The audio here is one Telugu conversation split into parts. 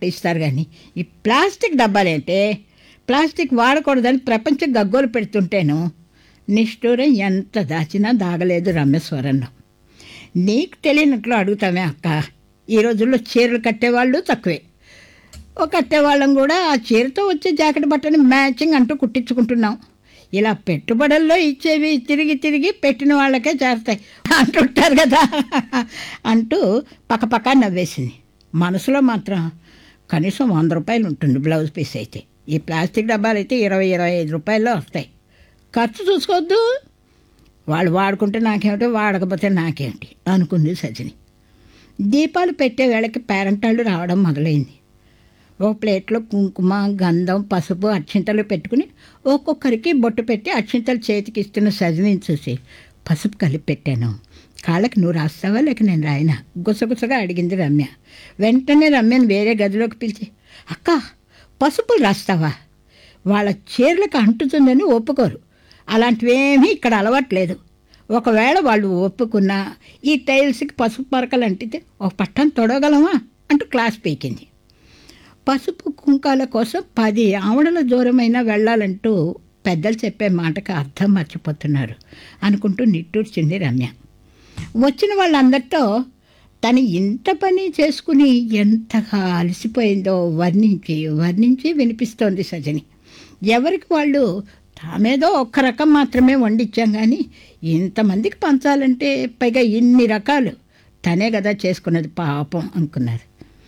ఇస్తారు కానీ ఈ ప్లాస్టిక్ డబ్బాలేంటే ప్లాస్టిక్ వాడకూడదని ప్రపంచం గగ్గోలు పెడుతుంటేను నిష్ఠూరం ఎంత దాచినా దాగలేదు రమేశ్వరన్న నీకు తెలియనట్లు అడుగుతామే అక్క ఈ రోజుల్లో చీరలు కట్టేవాళ్ళు తక్కువే ఒక కట్టేవాళ్ళం కూడా ఆ చీరతో వచ్చే జాకెట్ బట్టని మ్యాచింగ్ అంటూ కుట్టించుకుంటున్నాం ఇలా పెట్టుబడుల్లో ఇచ్చేవి తిరిగి తిరిగి పెట్టిన వాళ్ళకే చేరతాయి అంటుంటారు కదా అంటూ పక్కపక్క నవ్వేసింది మనసులో మాత్రం కనీసం వంద రూపాయలు ఉంటుంది బ్లౌజ్ పీస్ అయితే ఈ ప్లాస్టిక్ డబ్బాలు అయితే ఇరవై ఇరవై ఐదు రూపాయల్లో వస్తాయి ఖర్చు చూసుకోవద్దు వాళ్ళు వాడుకుంటే నాకేమిటి వాడకపోతే నాకేమిటి అనుకుంది సజిని దీపాలు పెట్టే వేళకి పేరంటాళ్ళు రావడం మొదలైంది ఓ ప్లేట్లో కుంకుమ గంధం పసుపు అక్షింతలు పెట్టుకుని ఒక్కొక్కరికి బొట్టు పెట్టి అక్షింతలు చేతికి ఇస్తున్న సజిని చూసి పసుపు కలిపి పెట్టాను కాళ్ళకి నువ్వు రాస్తావా లేక నేను రాయనా గుసగుసగా అడిగింది రమ్య వెంటనే రమ్యను వేరే గదిలోకి పిలిచి అక్క పసుపులు రాస్తావా వాళ్ళ చీరలకు అంటుతుందని ఒప్పుకోరు అలాంటివేమీ ఇక్కడ అలవాట్లేదు ఒకవేళ వాళ్ళు ఒప్పుకున్నా ఈ టైల్స్కి పసుపు మరకలు అంటితే ఒక పట్టం తొడగలమా అంటూ క్లాస్ పీకింది పసుపు కుంకాల కోసం పది ఆవడల దూరమైనా వెళ్ళాలంటూ పెద్దలు చెప్పే మాటకు అర్థం మర్చిపోతున్నారు అనుకుంటూ నిట్టూర్చింది రమ్య వచ్చిన వాళ్ళందరితో తను ఇంత పని చేసుకుని ఎంతగా అలసిపోయిందో వర్ణించి వర్ణించి వినిపిస్తోంది సజని ఎవరికి వాళ్ళు తామేదో ఒక్క రకం మాత్రమే వండిచ్చాం కానీ ఇంతమందికి పంచాలంటే పైగా ఇన్ని రకాలు తనే కదా చేసుకున్నది పాపం అనుకున్నారు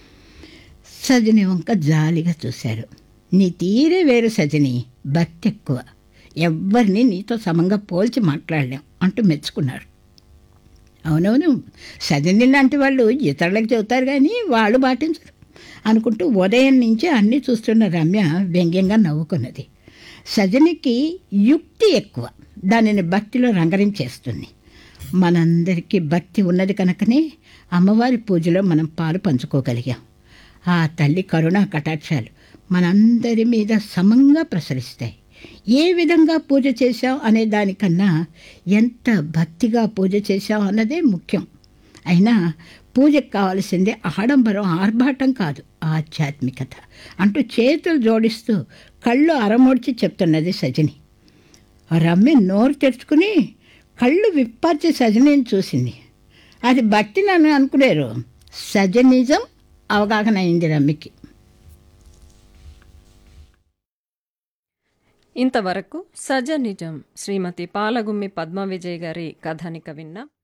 సజని వంక జాలిగా చూశారు నీ తీరే వేరు సజని భక్తి ఎక్కువ ఎవ్వరిని నీతో సమంగా పోల్చి మాట్లాడలేం అంటూ మెచ్చుకున్నారు అవునవును సజని లాంటి వాళ్ళు ఇతరులకు చెబుతారు కానీ వాళ్ళు పాటించరు అనుకుంటూ ఉదయం నుంచి అన్నీ చూస్తున్న రమ్య వ్యంగ్యంగా నవ్వుకున్నది సజనికి యుక్తి ఎక్కువ దానిని భక్తిలో రంగరించేస్తుంది మనందరికీ భక్తి ఉన్నది కనుకనే అమ్మవారి పూజలో మనం పాలు పంచుకోగలిగాం ఆ తల్లి కరుణా కటాక్షాలు మనందరి మీద సమంగా ప్రసరిస్తాయి ఏ విధంగా పూజ చేశాం అనే దానికన్నా ఎంత భక్తిగా పూజ చేశాం అన్నదే ముఖ్యం అయినా పూజకు కావాల్సిందే ఆడంబరం ఆర్భాటం కాదు ఆధ్యాత్మికత అంటూ చేతులు జోడిస్తూ కళ్ళు అరమోడ్చి చెప్తున్నది సజని రమ్య నోరు తెరుచుకుని కళ్ళు విప్పార్చి సజనిని చూసింది అది భక్తి నన్ను అనుకునేరు సజనిజం అవగాహన అయింది రమ్యకి ఇంతవరకు సజ నిజం శ్రీమతి పాలగుమ్మి పద్మ విజయ్ గారి కథానిక విన్నాం